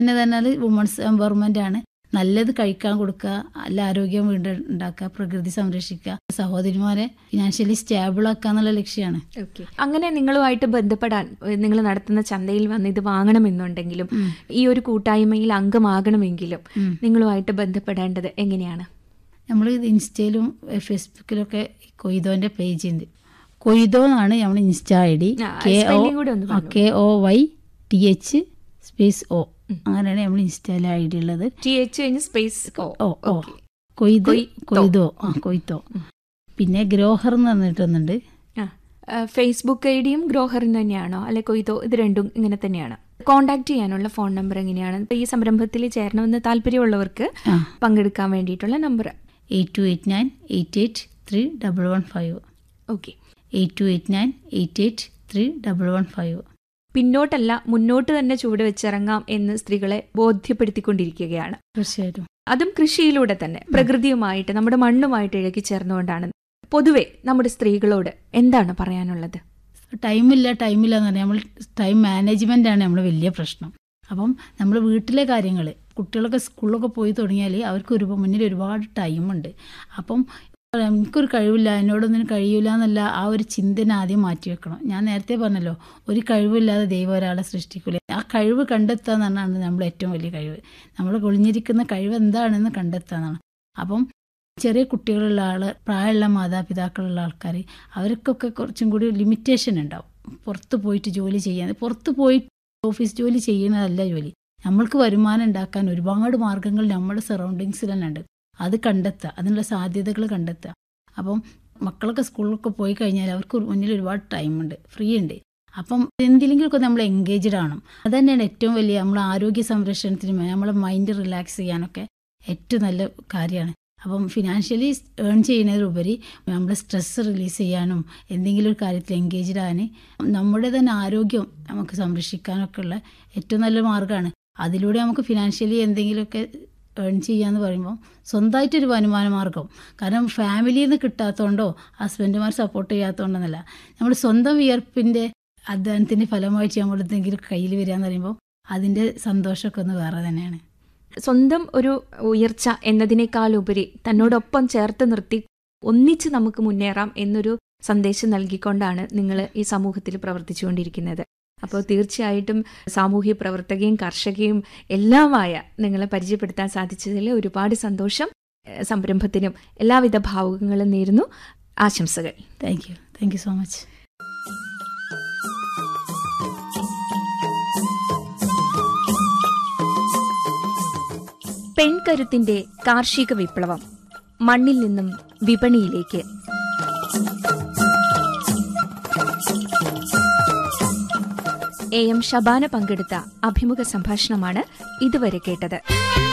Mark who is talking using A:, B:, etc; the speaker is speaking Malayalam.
A: പിന്നെ തന്നെ വുമൺസ് എംപവർമെന്റ് ആണ് നല്ലത് കഴിക്കാൻ കൊടുക്കുക നല്ല ആരോഗ്യം വീണ്ടും ഉണ്ടാക്കുക പ്രകൃതി സംരക്ഷിക്കുക സഹോദരിമാരെ ഫിനാൻഷ്യലി സ്റ്റേബിൾ ആക്കുക എന്നുള്ള ലക്ഷ്യമാണ്
B: ഓക്കെ അങ്ങനെ നിങ്ങളുമായിട്ട് ബന്ധപ്പെടാൻ നിങ്ങൾ നടത്തുന്ന ചന്തയിൽ വന്ന് ഇത് വാങ്ങണമെന്നുണ്ടെങ്കിലും ഈ ഒരു കൂട്ടായ്മയിൽ അംഗമാകണമെങ്കിലും
A: ഉം.
B: നിങ്ങളുമായിട്ട് ബന്ധപ്പെടേണ്ടത് എങ്ങനെയാണ്
A: നമ്മൾ ഇൻസ്റ്റയിലും ഫേസ്ബുക്കിലൊക്കെ കൊയ്തോന്റെ പേജ് ഉണ്ട് കൊയ്തോ എന്നാണ് നമ്മൾ ഇൻസ്റ്റ ഐ ഡി
B: ആ,
A: കെ ഒ
B: spelling കൂടെ ഒന്ന് പറഞ്ഞോ.
A: K O Y T H space O അങ്ങനെയാണ് നമ്മൾ ഇൻസ്റ്റയിലെ ഐ ഡി ഉള്ളത്
B: ടി എച്ച് കഴിഞ്ഞ് സ്പേസ്
A: ഓ ഓ കൊയ്ത്
B: കൊയ്ത്തോ.
A: കൊയ്തോ ആ കൊയ്ത്തോ പിന്നെ ഗ്രോഹർ എന്ന് പറഞ്ഞിട്ട് ഒന്നുണ്ട്
B: ഫേസ്ബുക്ക് ഐ ഡിയും ഗ്രോഹറും തന്നെയാണോ അല്ലെ കൊയ്തോ ഇത് രണ്ടും ഇങ്ങനെ തന്നെയാണ് കോൺടാക്ട് ചെയ്യാനുള്ള ഫോൺ നമ്പർ എങ്ങനെയാണ് ഇപ്പൊ ഈ സംരംഭത്തിൽ ചേരണമെന്ന് താല്പര്യമുള്ളവർക്ക്
A: ആ
B: പങ്കെടുക്കാൻ വേണ്ടിയിട്ടുള്ള number
A: eight two eight nine eight eight three double one five
B: okay
A: eight two eight nine eight eight three double one five
B: പിന്നോട്ടല്ല മുന്നോട്ട് തന്നെ ചുവട് വെച്ചിറങ്ങാം എന്ന് സ്ത്രീകളെ ബോധ്യപ്പെടുത്തിക്കൊണ്ടിരിക്കുകയാണ്
A: തീർച്ചയായിട്ടും
B: അതും കൃഷിയിലൂടെ തന്നെ പ്രകൃതിയുമായിട്ട് നമ്മുടെ മണ്ണുമായിട്ട് ഇഴകി ചേർന്നുകൊണ്ടാണ് പൊതുവെ നമ്മുടെ സ്ത്രീകളോട് എന്താണ് പറയാനുള്ളത്
A: ടൈമില്ല ടൈമില്ല എന്ന് പറഞ്ഞാൽ നമ്മൾ ടൈം മാനേജ്മെന്റ് ആണ് നമ്മുടെ വലിയ പ്രശ്നം അപ്പം നമ്മൾ വീട്ടിലെ കാര്യങ്ങൾ കുട്ടികളൊക്കെ സ്കൂളിലൊക്കെ പോയി തുടങ്ങിയാൽ അവർക്ക് ഒരു മുന്നിൽ ഒരുപാട് ടൈമുണ്ട് അപ്പം എനിക്കൊരു കഴിവില്ല എന്നോടൊന്നിനും കഴിയില്ല എന്നല്ല ആ ഒരു ചിന്തന ആദ്യം മാറ്റി വെക്കണം ഞാൻ നേരത്തെ പറഞ്ഞല്ലോ ഒരു കഴിവില്ലാതെ ദൈവം ഒരാളെ സൃഷ്ടിക്കില്ല ആ കഴിവ് കണ്ടെത്തുക എന്നാണ് നമ്മൾ ഏറ്റവും വലിയ കഴിവ് നമ്മൾ ഒളിഞ്ഞിരിക്കുന്ന കഴിവ് എന്താണെന്ന് കണ്ടെത്തുക എന്നാണ് അപ്പം ചെറിയ കുട്ടികളുള്ള ആൾ പ്രായമുള്ള മാതാപിതാക്കളുള്ള ആൾക്കാർ അവർക്കൊക്കെ കുറച്ചും കൂടി ലിമിറ്റേഷൻ ഉണ്ടാവും പുറത്ത് പോയിട്ട് ജോലി ചെയ്യാൻ പുറത്ത് പോയി ഓഫീസ് ജോലി ചെയ്യുന്നതല്ല ജോലി നമ്മൾക്ക് വരുമാനം ഉണ്ടാക്കാൻ ഒരുപാട് മാർഗങ്ങൾ നമ്മുടെ സറൗണ്ടിങ്സിൽ തന്നെ ഉണ്ട് അത് കണ്ടെത്തുക അതിനുള്ള സാധ്യതകൾ കണ്ടെത്തുക അപ്പം മക്കളൊക്കെ സ്കൂളിലൊക്കെ പോയി കഴിഞ്ഞാൽ അവർക്ക് മുന്നിൽ ഒരുപാട് ടൈമുണ്ട് ഫ്രീ ഉണ്ട് അപ്പം എന്തിലെങ്കിലുമൊക്കെ നമ്മൾ എൻഗേജ്ഡ് ആണ് അത് തന്നെയാണ് ഏറ്റവും വലിയ നമ്മൾ ആരോഗ്യ സംരക്ഷണത്തിനും നമ്മളെ മൈൻഡ് റിലാക്സ് ചെയ്യാനൊക്കെ ഏറ്റവും നല്ല കാര്യമാണ് അപ്പം ഫിനാൻഷ്യലി ഏൺ ചെയ്യുന്നതിലുപരി നമ്മുടെ സ്ട്രെസ് റിലീസ് ചെയ്യാനും എന്തെങ്കിലും ഒരു കാര്യത്തിൽ എൻഗേജ്ഡ് ആകാൻ നമ്മുടെ തന്നെ ആരോഗ്യം നമുക്ക് സംരക്ഷിക്കാനൊക്കെ ഉള്ള ഏറ്റവും നല്ല മാർഗ്ഗമാണ് അതിലൂടെ നമുക്ക് ഫിനാൻഷ്യലി എന്തെങ്കിലുമൊക്കെ ഏൺ ചെയ്യാന്ന് പറയുമ്പോൾ സ്വന്തമായിട്ടൊരു വരുമാന മാർഗം കാരണം ഫാമിലിയിൽ നിന്ന് കിട്ടാത്തതുകൊണ്ടോ ഹസ്ബൻഡുമാർ സപ്പോർട്ട് ചെയ്യാത്തതുകൊണ്ടെന്നല്ല നമ്മൾ സ്വന്തം വിയർപ്പിൻ്റെ അധ്വാനത്തിൻ്റെ ഫലമായിട്ട് നമ്മൾ എന്തെങ്കിലും കയ്യിൽ വരിക എന്ന് പറയുമ്പോൾ അതിൻ്റെ സന്തോഷമൊക്കെ ഒന്ന് വേറെ തന്നെയാണ്
B: സ്വന്തം ഒരു ഉയർച്ച എന്നതിനേക്കാളുപരി തന്നോടൊപ്പം ചേർത്ത് നിർത്തി ഒന്നിച്ച് നമുക്ക് മുന്നേറാം എന്നൊരു സന്ദേശം നൽകിക്കൊണ്ടാണ് നിങ്ങൾ ഈ സമൂഹത്തിൽ പ്രവർത്തിച്ചുകൊണ്ടിരിക്കുന്നത് അപ്പോൾ തീർച്ചയായിട്ടും സാമൂഹ്യ പ്രവർത്തകയും കർഷകയും എല്ലാമായ നിങ്ങളെ പരിചയപ്പെടുത്താൻ സാധിച്ചതിൽ ഒരുപാട് സന്തോഷം ഏഹ് സംരംഭത്തിനും എല്ലാവിധ ഭാവുകങ്ങളും നേരുന്നു ആശംസകൾ
A: thank you thank you so much
B: പെൺകരുത്തിന്റെ കാർഷിക വിപ്ലവം മണ്ണിൽ നിന്നും വിപണിയിലേക്ക് എ എം ഷബാന പങ്കെടുത്ത അഭിമുഖ സംഭാഷണമാണ് ഇതുവരെ കേട്ടത്